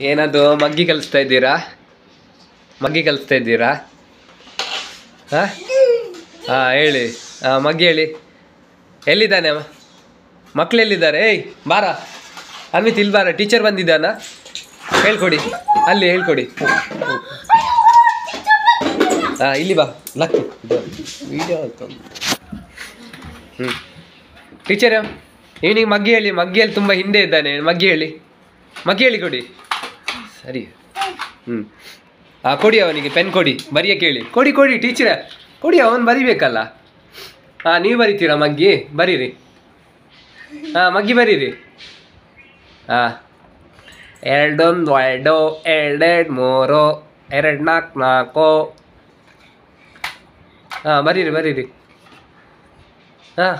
ಏನದು ಮಗ್ಗಿ ಕಲಿಸ್ತಾ ಇದ್ದೀರಾ ಮಗ್ಗಿ ಕಲಿಸ್ತಾ ಇದ್ದೀರಾ ಹಾಂ ಹಾಂ ಹೇಳಿ ಹಾಂ ಮಗ್ಗಿ ಹೇಳಿ ಎಲ್ಲಿದ್ದಾನೆ ಅವ ಮಕ್ಳು ಎಲ್ಲಿದ್ದಾರೆ ಏಯ್ ಬಾರ ಅಮಿತ್ ಇಲ್ಲಿ ಬಾರ ಟೀಚರ್ ಬಂದಿದ್ದಾನ ಹೇಳ್ಕೊಡಿ ಅಲ್ಲಿ ಹೇಳ್ಕೊಡಿ ಹಾಂ ಇಲ್ಲಿ ಬಾ ಲಕ್ಕಿ ವಿಡಿಯೋ ಹ್ಞೂ ಟೀಚರ್ ಇವನಿಗೆ ಮಗ್ಗಿ ಹೇಳಿ ಮಗ್ಗಿಯಲ್ಲಿ ತುಂಬ ಹಿಂದೆ ಇದ್ದಾನೆ ಮಗ್ಗಿ ಹೇಳಿ ಮಗ್ಗಿ ಹೇಳಿ ಕೊಡಿ ಸರಿ ಹ್ಞೂ ಹಾಂ ಕೊಡಿ ಅವನಿಗೆ ಪೆನ್ ಕೊಡಿ ಬರೆಯಕ್ಕೆ ಹೇಳಿ ಕೊಡಿ ಕೊಡಿ ಟೀಚರ ಕೊಡಿ ಅವನು ಬರಿಬೇಕಲ್ಲ ಹಾಂ ನೀವು ಬರಿತೀರಾ ಮಗ್ಗಿ ಬರೀರಿ ಹಾಂ ಮಗ್ಗಿ ಬರೀರಿ ಹಾಂ ಎರಡೊಂದು ಎರಡು ಎರಡೆರಡು ಮೂರು ಎರಡು ನಾಲ್ಕು ನಾಲ್ಕು ಹಾಂ ಬರೀರಿ ಬರೀರಿ ಹಾಂ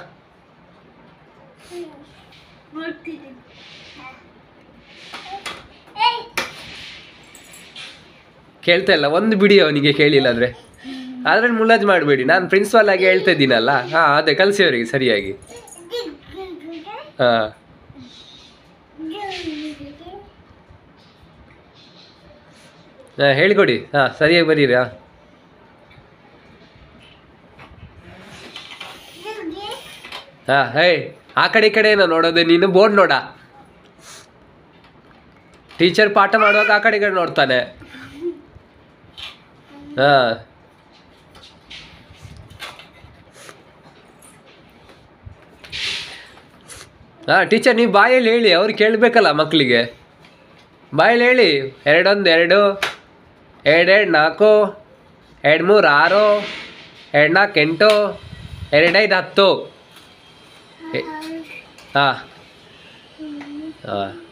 ಕೇಳ್ತಾ ಇಲ್ಲ ಒಂದು ಬಿಡಿ ಅವನಿಗೆ ಕೇಳಿಲ್ಲ ಅಂದರೆ ಅದ್ರಲ್ಲಿ ಮುಲಾಜ್ ಮಾಡಬೇಡಿ ನಾನು ಪ್ರಿನ್ಸಿಪಾಲ್ ಆಗಿ ಹೇಳ್ತಾ ಇದ್ದೀನಲ್ಲ ಹಾಂ ಅದೇ ಕಲಿಸಿ ಅವರಿಗೆ ಸರಿಯಾಗಿ ಹಾಂ ಹಾಂ ಹೇಳಿಕೊಡಿ ಹಾಂ ಸರಿಯಾಗಿ ಬರೀರಿ ಹಾಂ ಹಾಂ ಹೇ ಆ ಕಡೆ ಈ ಕಡೆ ಏನೋ ನೋಡೋದೆ ನೀನು ಬೋರ್ಡ್ ನೋಡ ಟೀಚರ್ ಪಾಠ ಮಾಡುವಾಗ ಆ ಕಡೆ ಈ ಕಡೆ ನೋಡ್ತಾನೆ ಹಾಂ ಹಾಂ ಟೀಚರ್ ನೀವು ಬಾಯಲ್ಲಿ ಹೇಳಿ ಅವ್ರು ಕೇಳಬೇಕಲ್ಲ ಮಕ್ಕಳಿಗೆ ಬಾಯಲ್ಲಿ ಹೇಳಿ ಎರಡೊಂದು ಎರಡು ಎರಡೆರಡು ನಾಲ್ಕು ಎರಡು ಮೂರು ಆರು ಎರಡು ನಾಲ್ಕು ಎಂಟು ಎರಡೈದು ಹತ್ತು ಹಾಂ ಹಾಂ